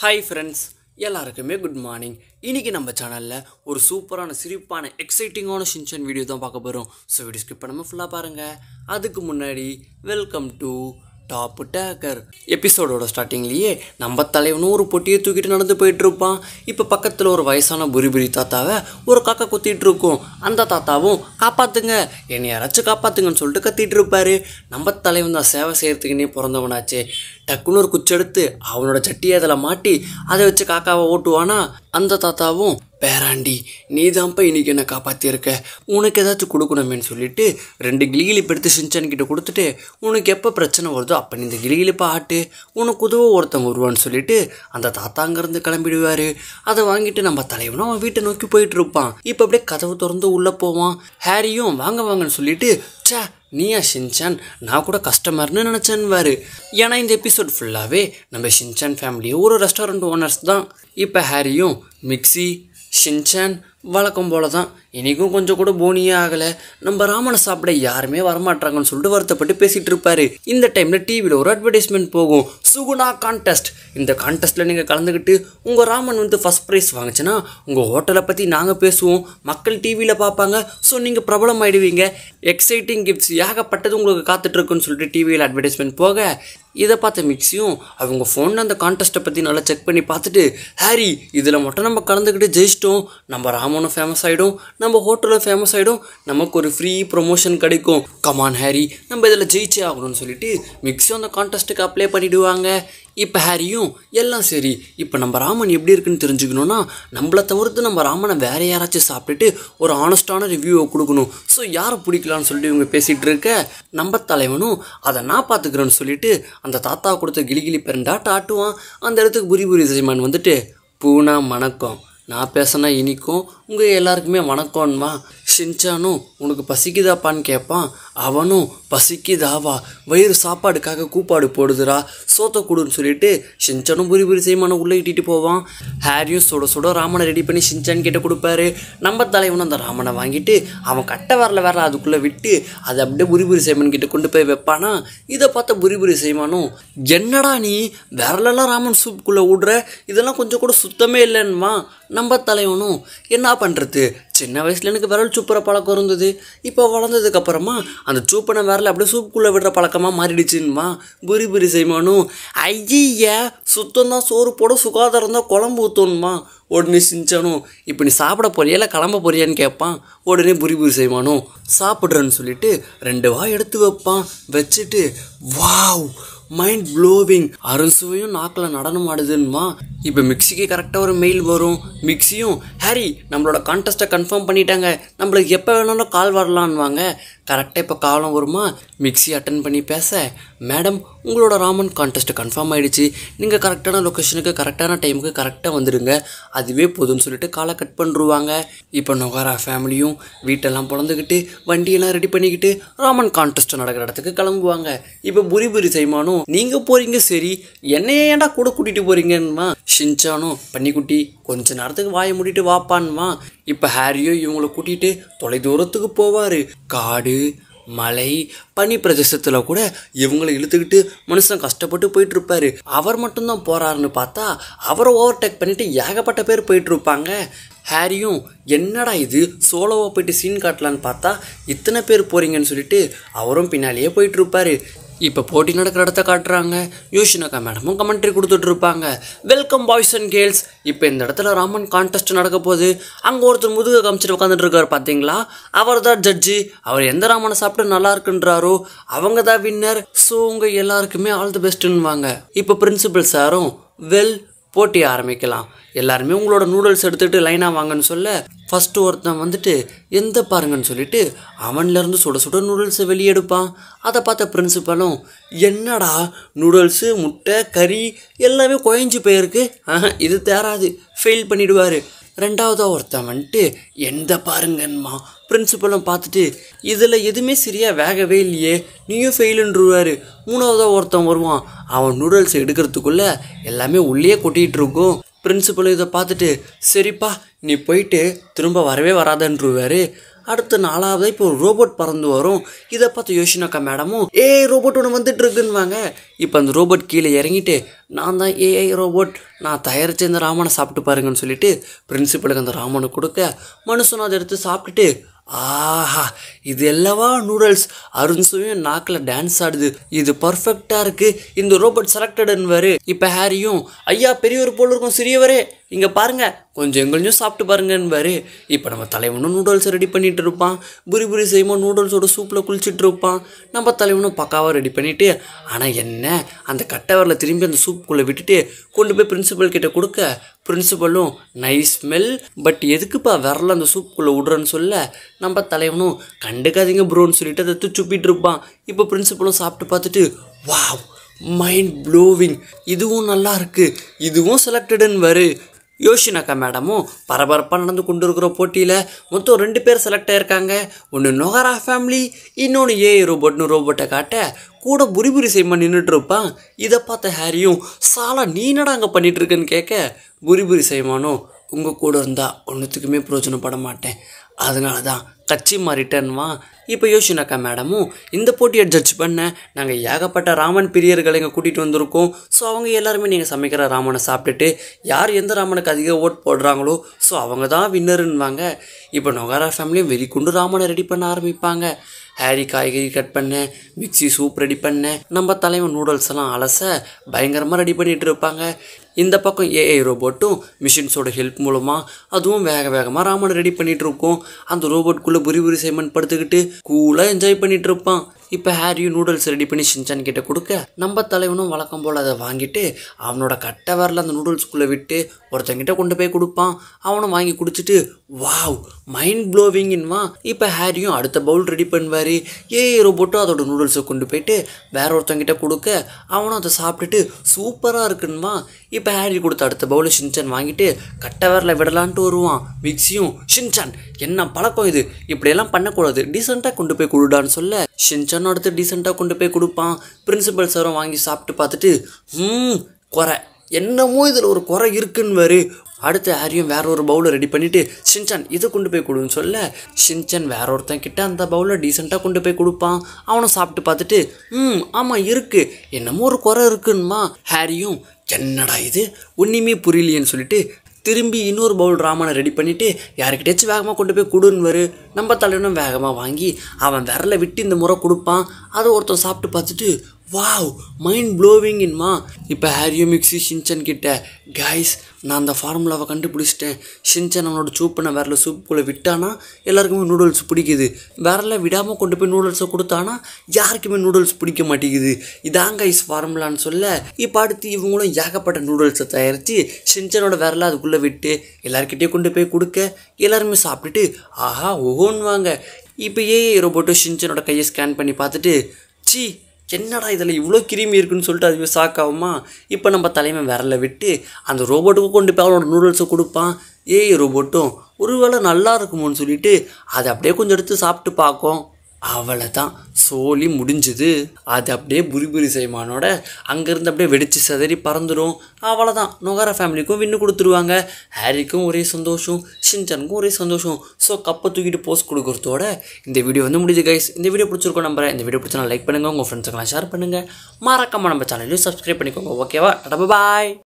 hi friends எல்லாருக்குமே good morning இன்றைக்கி நம்ம சேனலில் ஒரு சூப்பரான சிரிப்பான எக்ஸைட்டிங்கான ஷின்சன் வீடியோ தான் பார்க்க போகிறோம் ஸோ வீடியோ ஸ்கிப் பண்ணாமல் ஃபுல்லாக பாருங்கள் அதுக்கு முன்னாடி வெல்கம் டு டாப் டேக்கர் எபிசோடோட ஸ்டார்டிங்லேயே நம்ம தலைவனும் ஒரு பொட்டியை தூக்கிட்டு நடந்து போயிட்டு இருப்பான் இப்போ பக்கத்தில் ஒரு வயசான புரிபுரி தாத்தாவை ஒரு காக்கா குத்திட்டு இருக்கும் அந்த தாத்தாவும் காப்பாத்துங்க என்னை யாராச்சும் காப்பாத்துங்கன்னு சொல்லிட்டு கத்திட்டு இருப்பாரு நம்ம தலைவன் தான் சேவை செய்யறதுக்குன்னே பிறந்தவனாச்சே டக்குன்னு ஒரு குச்செடுத்து அவனோட சட்டியை அதில் மாட்டி அதை வச்சு காக்காவை ஓட்டுவானா அந்த தாத்தாவும் பேராண்டி நீ தான்ப்பா இன்னைக்கு என்ன காப்பாற்றியிருக்க உனக்கு ஏதாச்சும் கொடுக்கணுமேன்னு சொல்லிட்டு ரெண்டு கிளிகிளிப்பு எடுத்து சின்சான் கிட்ட கொடுத்துட்டு உனக்கு எப்போ பிரச்சனை வருதோ அப்போ நீ இந்த கிளிகிளிப்பை ஆட்டு உனக்கு உதவ ஒருத்தவங்க வருவான்னு சொல்லிட்டு அந்த தாத்தா அங்கேருந்து கிளம்பிடுவார் அதை வாங்கிட்டு நம்ம தலைவனும் அவன் வீட்டை நோக்கி போயிட்டு இருப்பான் இப்போ அப்படியே கதவு திறந்து உள்ளே போவான் ஹாரியும் வாங்க வாங்கன்னு சொல்லிட்டு ச்சே நீயா ஷின்சான் நான் கூட கஸ்டமர்னு நினச்சேன்வாரு ஏன்னா இந்த எபிசோட் ஃபுல்லாகவே நம்ம ஷின்சான் ஃபேமிலி ஒரு ரெஸ்டாரண்ட் ஓனர்ஸ் தான் இப்போ ஹாரியும் மிக்ஸி ஷின்சான் வழக்கம் போல தான் இன்றைக்கும் கொஞ்சம் கூட போனியே ஆகலை நம்ம ராமனை சாப்பிட யாருமே வரமாட்டாங்கன்னு சொல்லிட்டு வருத்தப்பட்டு பேசிகிட்டு இருப்பாரு இந்த டைமில் டிவியில் ஒரு அட்வர்டைஸ்மெண்ட் போகும் சுகுணா கான்டெஸ்ட் இந்த கான்டெஸ்ட்டில் நீங்கள் கலந்துக்கிட்டு உங்கள் ராமன் வந்து ஃபஸ்ட் ப்ரைஸ் வாங்குச்சுன்னா உங்கள் ஹோட்டலை பற்றி நாங்கள் பேசுவோம் மக்கள் டிவியில் பார்ப்பாங்க ஸோ நீங்கள் பிரபலம் ஆயிடுவீங்க எக்ஸைட்டிங் கிஃப்ட்ஸ் ஏகப்பட்டது உங்களுக்கு காத்துட்ருக்குன்னு சொல்லிட்டு டிவியில் அட்வர்டைஸ்மெண்ட் போக இதை பார்த்த மிக்ஸியும் அவங்க ஃபோனில் அந்த கான்டெஸ்ட்டை பற்றி நல்லா செக் பண்ணி பார்த்துட்டு ஹாரி இதில் மட்டும் நம்ம கலந்துக்கிட்டு ஜெயிச்சிட்டோம் நம்ம ராமனும் ஃபேமஸ் ஆகிடும் நம்ம ஹோட்டலும் ஃபேமஸ் ஆகிடும் நமக்கு ஒரு ஃப்ரீ ப்ரொமோஷன் கிடைக்கும் கமான் ஹாரி நம்ம இதில் ஜெயிச்சே ஆகணும்னு சொல்லிட்டு மிக்ஸியும் அந்த கான்டெஸ்ட்டுக்கு அப்ளை பண்ணிவிடுவாங்க இப்போ ஹாரியும் எல்லாம் சரி இப்போ நம்ம ராமன் எப்படி இருக்குன்னு தெரிஞ்சுக்கணுன்னா நம்மளை தவிர்த்து நம்ம ராமனை வேற யாராச்சும் சாப்பிட்டுட்டு ஒரு ஆனஸ்டான ரிவ்யூவை கொடுக்கணும் ஸோ யாரை பிடிக்கலான்னு சொல்லிட்டு இவங்க பேசிகிட்டு இருக்க நம்ம தலைவனும் அதை நான் பார்த்துக்கிறேன்னு சொல்லிட்டு அந்த தாத்தா கொடுத்த கிளிகிளி பெருண்டாட்ட ஆட்டுவான் அந்த இடத்துக்கு புரி புரி சைமான் வந்துட்டு பூனா வணக்கம் நான் பேசினா இனிக்கும் உங்கள் எல்லாருக்குமே வணக்கம்மா ஷின்சானும் உனக்கு பசிக்குதாப்பான்னு கேட்பான் அவனும் பசிக்குதாவா வயிறு சாப்பாடுக்காக கூப்பாடு போடுதுடா சோத்தை கொடுன்னு சொல்லிட்டு ஷின்சானும் புரி புரி செய்மான உள்ளே இட்டிட்டு போவான் ஹாரியும் சுட சுட ராமனை ரெடி பண்ணி ஷின்சான் கிட்ட கொடுப்பாரு நம்ம தலைவனும் அந்த ராமனை வாங்கிட்டு அவன் கட்ட வரல வேற அதுக்குள்ளே விட்டு அதை அப்படியே புரிபுரி செய்மன் கிட்ட கொண்டு போய் வைப்பானா இதை பார்த்த புரிபுரி செய்மானும் என்னடா நீ விரலெல்லாம் ராமன் சூப்புக்குள்ளே விடுற இதெல்லாம் கொஞ்சம் கூட சுத்தமே இல்லைன்னுமா நம்ம தலைவனும் என்ன பண்ணுறது சின்ன வயசில் எனக்கு விரல் சூப்புற பழக்கம் இருந்தது இப்போ வளர்ந்ததுக்கு அப்புறமா அந்த சூப்பனை விரல அப்படியே சூப்புக்குள்ளே விடுற பழக்கமாக மாறிடுச்சுன்னுமா புரி புரி செய்மானும் ஐயா சுத்தம் தான் சோறு போட சுகாதாரம் தான் குழம்பு ஊற்றணுமா உடனே சிஞ்சானும் இப்போ நீ சாப்பிட போறியா இல்லை கிளம்ப போறியான்னு கேட்பான் உடனே புரி புரி செய்வானும் சாப்பிட்றேன்னு சொல்லிட்டு ரெண்டு வாய் எடுத்து வைப்பான் வச்சுட்டு வாவ் மைண்ட் ப்ளோவிங் அறுசுவையும் நாக்கில் நடனம் ஆடுதுன்னுமா இப்போ மிக்சிக்கு கரெக்டாக ஒரு மெயில் வரும் மிக்சியும் ஹாரி நம்மளோட கான்டெஸ்ட்டை கன்ஃபார்ம் பண்ணிட்டாங்க நம்மளுக்கு எப்போ வேணாலும் கால் வரலான்வாங்க கரெக்டாக இப்போ காலம் வருமா மிக்சி அட்டன் பண்ணி பேச மேடம் உங்களோட ராமன் கான்டெஸ்ட் கன்ஃபார்ம் ஆகிடுச்சு நீங்கள் கரெக்டான லொக்கேஷனுக்கு கரெக்டான டைமுக்கு கரெக்டாக வந்துடுங்க அதுவே போதும்னு சொல்லிட்டு காலை கட் பண்ணிருவாங்க இப்போ நொகாரா ஃபேமிலியும் வீட்டெல்லாம் பிறந்துக்கிட்டு வண்டியெல்லாம் ரெடி பண்ணிக்கிட்டு ராமன் கான்டெஸ்ட் நடக்கிற இடத்துக்கு கிளம்புவாங்க இப்போ புரி புரி செய்மானும் நீங்கள் போகிறீங்க சரி என்னைய ஏன்டா கூட கூட்டிகிட்டு போகிறீங்கன்னுமா ஷின்சானும் பன்னிக்குட்டி கொஞ்ச நேரத்துக்கு வாயை மூடிட்டு வாப்பான்மா இப்போ ஹாரியோ இவங்கள கூட்டிகிட்டு தொலை தூரத்துக்கு போவார் காடு மலை பனி பிரதேசத்தில் கூட இவங்களை இழுத்துக்கிட்டு மனுஷன் கஷ்டப்பட்டு போயிட்டு இருப்பாரு அவர் மட்டும்தான் போறாருன்னு பார்த்தா அவரை ஓவர்டேக் பண்ணிட்டு ஏகப்பட்ட பேர் போயிட்டு இருப்பாங்க ஹாரியும் என்னடா இது சோலோவாக போயிட்டு சீன் காட்டலான்னு பார்த்தா இத்தனை பேர் போறீங்கன்னு சொல்லிட்டு அவரும் பின்னாலேயே போயிட்டு இருப்பாரு இப்போ போட்டி நடக்கிற இடத்த காட்டுறாங்க யோஷினக்கா மேடமும் கமெண்ட்ரி கொடுத்துட்டு இருப்பாங்க வெல்கம் பாய்ஸ் அண்ட் கேர்ள்ஸ் இப்போ இந்த இடத்துல ராமன் கான்டெஸ்ட் நடக்க போகுது அங்கே ஒருத்தர் முதுக காமிச்சிட்டு உட்காந்துட்டு இருக்காரு பார்த்தீங்களா அவர் தான் ஜட்ஜி அவர் எந்த ராமனை சாப்பிட்டு நல்லா இருக்குன்றாரோ அவங்க தான் வின்னர் ஸோ உங்கள் எல்லாருக்குமே ஆல் தி பெஸ்ட்டுன்னுவாங்க இப்போ பிரின்சிபல் சாரும் வெல் போட்டி ஆரம்பிக்கலாம் எல்லாருமே உங்களோட நூடுல்ஸ் எடுத்துகிட்டு லைனாக வாங்கன்னு சொல்ல ஃபஸ்ட்டு ஒருத்தன் வந்துட்டு எந்த பாருங்கன்னு சொல்லிட்டு அவன்லேருந்து சுட சுட நூடுல்ஸை வெளியே எடுப்பான் அதை பார்த்த பிரின்சிபலும் என்னடா நூடுல்ஸு முட்டை கறி எல்லாமே குழஞ்சி போயிருக்கு ஆஹா, இது தேராது ஃபெயில் பண்ணிடுவார் ரெண்டாவதாக ஒருத்தன் வந்துட்டு எந்த பாருங்கன்மா பிரின்சிபலும் பார்த்துட்டு இதில் எதுவுமே சரியாக வேகவே இல்லையே நீயும் ஃபெயிலுன்றுவார் மூணாவதாக ஒருத்தன் வருவான் அவன் நூடுல்ஸ் எடுக்கிறதுக்குள்ளே எல்லாமே உள்ளே கொட்டிகிட்டு இருக்கும் பிரின்சிபல் இதை பார்த்துட்டு சரிப்பா நீ போயிட்டு திரும்ப வரவே வராதன்றுவாரு அடுத்த நாலாவது இப்போ ஒரு ரோபோட் பறந்து வரும் இதை பார்த்து யோசினாக்கா மேடமும் ஏ ரோபோட் ஒன்று வந்துட்டு இருக்குன்னுவாங்க இப்போ அந்த ரோபோட் கீழே இறங்கிட்டு நான் தான் ஏஐ ரோபோட் நான் தயாரிச்ச இந்த ராமனை சாப்பிட்டு பாருங்கன்னு சொல்லிட்டு பிரின்சிபலுக்கு அந்த ராமனை கொடுக்க மனுஷனும் அதை எடுத்து சாப்பிட்டுட்டு ஆஹா இது எல்லாவா நூடுல்ஸ் அருண் சுவையும் நாக்கில் டான்ஸ் ஆடுது இது பர்ஃபெக்டாக இருக்கு இந்த ரோபோட் செலக்டடுன்னு இப்போ ஹாரியும் ஐயா பெரியவர் போல இருக்கும் சிறியவரே இங்கே பாருங்க கொஞ்சம் கொஞ்சம் சாப்பிட்டு பாருங்கன்னு இப்போ நம்ம தலைவனும் நூடுல்ஸ் ரெடி பண்ணிட்டு இருப்பான் புரி புரி செய்யும்போது நூடுல்ஸோட சூப்பில் குளிச்சுட்டு இருப்பான் நம்ம தலைவனும் பக்காவாக ரெடி பண்ணிட்டு ஆனால் என்ன அந்த கட்டவரில் திரும்பி அந்த சூப்புக்குள்ளே விட்டுட்டு கொண்டு போய் பிரின்சிபல் கிட்ட கொடுக்க பிரின்சிபலும் நைஸ் ஸ்மெல் பட் எதுக்குப்பா விரல அந்த சூப்புக்குள்ளே விடுறேன்னு சொல்ல நம்ம தலைவனும் கண்டுக்காதீங்க ப்ரோன்னு சொல்லிட்டு அதை துச்சுப்பிட்டு இருப்பான் இப்போ பிரின்சிபலும் சாப்பிட்டு பார்த்துட்டு வாவ் மைண்ட் ப்ளோவிங் இதுவும் நல்லா இருக்கு இதுவும் செலக்டடுன்னு வரு யோஷினாக்கா மேடமும் பரபரப்பாக நடந்து கொண்டு இருக்கிற போட்டியில் மொத்தம் ரெண்டு பேர் செலக்ட் ஆயிருக்காங்க ஒன்று நொகாரா ஃபேமிலி இன்னொன்று ஏ ரோபோட்னு ரோபோட்டை காட்ட கூட புரிபுரி செய்யமா நின்றுட்டு இருப்பான் இதை பார்த்த ஹாரியும் சாலா நீ என்னடா அங்கே பண்ணிட்டு இருக்கேன்னு கேட்க புரிபுரி செய்யமானோ உங்கள் கூட இருந்தால் ஒன்றுத்துக்குமே பிரயோஜனப்பட மாட்டேன் அதனால தான் கட்சி மாறிட்டேன்வா இப்போ யோசினாக்கா மேடமும் இந்த போட்டியை ஜட்ஜ் பண்ண நாங்கள் ஏகப்பட்ட ராமன் பிரியர்களை இங்கே கூட்டிகிட்டு வந்திருக்கோம் ஸோ அவங்க எல்லாருமே நீங்கள் சமைக்கிற ராமனை சாப்பிட்டுட்டு யார் எந்த ராமனுக்கு அதிக ஓட் போடுறாங்களோ ஸோ அவங்க தான் வின்னருன்னுவாங்க இப்போ நொகாரா ஃபேமிலியும் வெறிக்குண்டு ராமனை ரெடி பண்ண ஆரம்பிப்பாங்க ஹேரி காய்கறி கட் பண்ண மிக்ஸி சூப் ரெடி பண்ண நம்ம தலைவன் நூடுல்ஸ் எல்லாம் அலச பயங்கரமாக ரெடி பண்ணிட்டு இருப்பாங்க இந்த பக்கம் ஏஐ ரோபோட்டும் மிஷின்ஸோட ஹெல்ப் மூலமாக அதுவும் வேக வேகமாக ராமனை ரெடி பண்ணிட்டு இருக்கும் அந்த ரோபோட்குள்ளே புரி புரி சைமன் படுத்துக்கிட்டு கூலாக என்ஜாய் பண்ணிட்டு இருப்பான் இப்போ ஹேரியும் நூடுல்ஸ் ரெடி பண்ணி ஷின்சான் கிட்ட கொடுக்க நம்ம தலைவனும் வழக்கம் போல் அதை வாங்கிட்டு அவனோட கட்டை வரல அந்த நூடுல்ஸ்குள்ளே விட்டு ஒருத்தங்கிட்ட கொண்டு போய் கொடுப்பான் அவனும் வாங்கி குடிச்சிட்டு வாவ் மைண்ட் ப்ளோவிங்ன்வா இப்போ ஹேரியும் அடுத்த பவுல் ரெடி பண்ணுவார் ஏ ரோபோட்டும் அதோட நூடுல்ஸை கொண்டு போயிட்டு வேற ஒருத்தங்கிட்ட கொடுக்க அவனும் அதை சாப்பிட்டுட்டு சூப்பராக இருக்குன்னுமா இப்போ ஹேரி கொடுத்த அடுத்த பவுலை ஷின்சான் வாங்கிட்டு கட்டை வரல விடலான்ட்டு வருவான் மிக்ஸியும் ஷின்சான் என்ன பழக்கம் இது இப்படியெல்லாம் பண்ணக்கூடாது டீசெண்டாக கொண்டு போய் கொடுடான்னு சொல்ல ஷின்சான் அடுத்து டீசெண்டாக கொண்டு போய் கொடுப்பான் பிரின்சிபல் சாரும் வாங்கி சாப்பிட்டு பார்த்துட்டு ம் குறை என்னமோ இதில் ஒரு குறை இருக்குன்னு வரு அடுத்து ஹாரியும் வேற ஒரு பவுலை ரெடி பண்ணிட்டு ஷின்சான் இதை கொண்டு போய் கொடுன்னு சொல்ல ஷின்சான் வேற ஒருத்தன் கிட்ட அந்த பவுலை டீசெண்டாக கொண்டு போய் கொடுப்பான் அவனும் சாப்பிட்டு பார்த்துட்டு ம் ஆமாம் இருக்கு என்னமோ ஒரு குறை இருக்குன்னுமா ஹாரியும் என்னடா இது ஒன்றுமே புரியலையேன்னு சொல்லிட்டு திரும்பி இன்னொரு பவுல் ராமனை ரெடி பண்ணிவிட்டு யாருக்கிட்டேச்சும் வேகமாக கொண்டு போய் கொடுன்னு வரு நம்ம தலைவனும் வேகமாக வாங்கி அவன் விரலை விட்டு இந்த முறை கொடுப்பான் அதை ஒருத்தன் சாப்பிட்டு பார்த்துட்டு வாவ் மைண்ட் ப்ளோவிங்ன்மா இப்போ ஹாரியோ மிக்ஸி ஷின்சன் கிட்ட கைஸ் நான் அந்த ஃபார்முலாவை கண்டுபிடிச்சிட்டேன் ஷின்சன் அவனோட சூப்பனை விரல சூப்புக்குள்ளே விட்டானா எல்லாருக்குமே நூடுல்ஸ் பிடிக்குது விரல விடாமல் கொண்டு போய் நூடுல்ஸை கொடுத்தானா யாருக்குமே நூடுல்ஸ் பிடிக்க மாட்டேங்குது இதான் கைஸ் ஃபார்முலான்னு சொல்ல இப்போ அடுத்து இவங்களும் ஏகப்பட்ட நூடுல்ஸை தயாரித்து ஷின்சனோட விரல அதுக்குள்ளே விட்டு எல்லாருக்கிட்டேயும் கொண்டு போய் கொடுக்க எல்லாருமே சாப்பிட்டுட்டு ஆஹா ஓஹோன்வாங்க இப்போ ஏ ரோபோட்டோ ஷின்சனோட கையை ஸ்கேன் பண்ணி பார்த்துட்டு சி என்னடா இதில் இவ்வளோ கிருமி இருக்குன்னு சொல்லிட்டு அதுவே ஷாக்காகுமா இப்போ நம்ம தலைமை விரல விட்டு அந்த ரோபோட்டுக்கு கொண்டு போய் அவனோட நூடுல்ஸை கொடுப்பான் ஏய் ரோபோட்டும் ஒருவேளை நல்லா இருக்குமோன்னு சொல்லிட்டு அதை அப்படியே கொஞ்சம் எடுத்து சாப்பிட்டு பார்க்கும் அவளை தான் சோலி முடிஞ்சுது அது அப்படியே புரி புரி செய்மானோட அங்கேருந்து அப்படியே வெடிச்சு சிதறி பறந்துடும் அவளை தான் நொகாரா ஃபேமிலிக்கும் வின்னு கொடுத்துருவாங்க ஹாரிக்கும் ஒரே சந்தோஷம் ஷின்சனுக்கும் ஒரே சந்தோஷம் ஸோ கப்பை தூக்கிட்டு போஸ்ட் கொடுக்குறதோட இந்த வீடியோ வந்து முடிஞ்சு கைஸ் இந்த வீடியோ பிடிச்சிருக்கோம் நம்புறேன் இந்த வீடியோ பிடிச்சா லைக் பண்ணுங்கள் உங்கள் ஃப்ரெண்ட்ஸுக்கெல்லாம் ஷேர் பண்ணுங்கள் மறக்காம நம்ம சேனலையும் சப்ஸ்கிரைப் பண்ணிக்கோங்க ஓகேவா பாய்